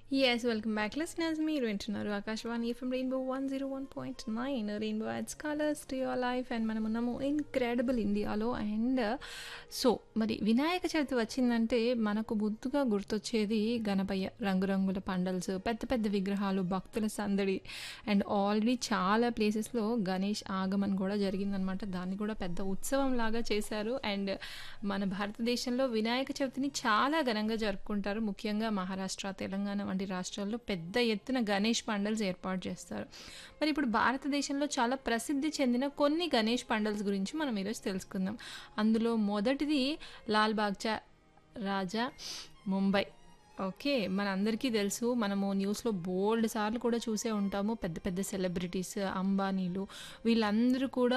Yes, welcome back, listeners. మీరు వింటున్నారు Akashvani FM rainbow one zero one point nine rainbow adds colours to your life and మనం ఉన్నాము incredible ఇండియాలో and so మరి వినాయక చవితి వచ్చిందంటే మనకు బుద్దుగా గుర్తొచ్చేది గణపయ్య రంగురంగుల పండల్స్ పెద్ద పెద్ద విగ్రహాలు భక్తుల సందడి అండ్ ఆల్రెడీ చాలా ప్లేసెస్లో గణేష్ ఆగమన్ కూడా జరిగిందనమాట దాన్ని కూడా పెద్ద ఉత్సవం లాగా చేశారు అండ్ మన భారతదేశంలో వినాయక చవితిని చాలా ఘనంగా జరుపుకుంటారు ముఖ్యంగా మహారాష్ట్ర తెలంగాణ వంటి రాష్ట్రాల్లో పెద్ద ఎత్తున గణేష్ పండల్స్ ఏర్పాటు చేస్తారు మరి ఇప్పుడు భారతదేశంలో చాలా ప్రసిద్ధి చెందిన కొన్ని గణేష్ పండల్స్ గురించి మనం ఈరోజు తెలుసుకుందాం అందులో మొదటిది లాల్ బాగ్చా రాజా ముంబై ఓకే మనందరికీ తెలుసు మనము న్యూస్లో బోల్డ్ సార్లు కూడా చూసే ఉంటాము పెద్ద పెద్ద సెలబ్రిటీస్ అంబానీలు వీళ్ళందరూ కూడా